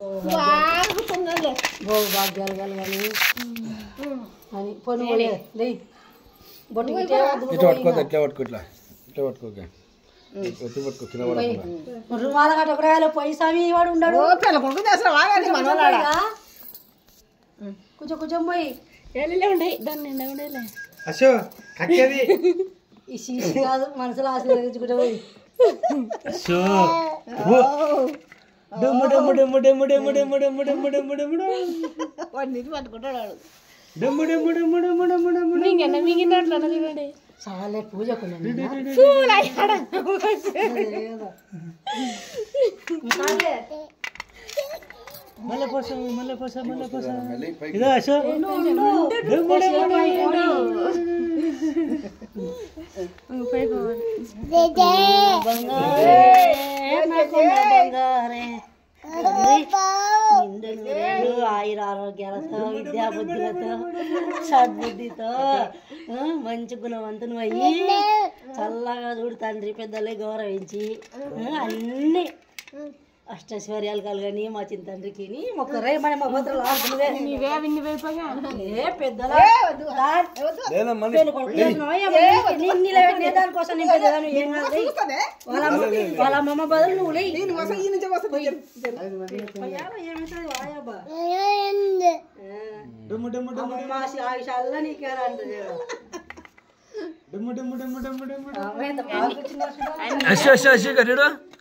భోగి భాగ్యాలు కలగని అని పొను లేయ్ బొట్టు గిట్టే ఇట్లా పట్టుకోద్దు ఇట్లా పట్టుకో ఇట్లా ఇట్లా పట్టుకోక ఎత్తి పట్టుకో కింద పడకుండా రుమాల గట్ట ఒకటే పోయి స్వామి వాడు ఉండడు కొంచెం కొంచెం పోయి అశో కక్కేది ఈ శీషి కాదు మనసులో ఆశీర్వదించుకుంటే పోయి అశో డమ్ము డమ్ము డమ్ము డమ్ము డమ్ము డమ్ము డమ్ము డమ్ము డమ్ము డమ్ము డమ్ము డమ్ము డమ్ము డమ్ము డమ్ము డమ్ము చాలే పూజకు మళ్ళీ పోసా మళ్ళీ పోసా మళ్ళీ పోసా ఇదో అశో డమ్ము డమ్ము ఆయుర ఆరోగ్యాలతో విద్యా బుద్ధులతో సద్బుద్ధితో ఆ, మంచి గుణవంతును అయ్యి చల్లగా చూడు తండ్రి పెద్దలే గౌరవించి ఆ, అన్ని అష్టైశ్వర్యాలు కలగని మా చింతండ్రికి మొక్కరే మన మా భద్రలు ఆడుకునే ఏ పెద్దలా లేదా మళ్ళీ పెళ్లి కొడుకు చేసినావా ఏమన్నా? నిన్ను నిలబెట్టిన దానికోసం నేను పెద్దదాన్ని ఏం కాదు లే. వాళ్ళ అమ్మ వాళ్ళ అమ్మమ్మ బదులు నువ్వు లే. పోయావా? ఏమవుతుంది? వాయబ్బా. డమ్ము డమ్ము డమ్ము అమ్మమ్మ ఆశ- ఆయుషాల్లో నీకేరా అంటది. డమ్ము డమ్ము డమ్ము డమ్ము డమ్ము ఆమె ఎంత బాగా కూర్చున్నారు చూడు. అశో అశో అశో కరీడు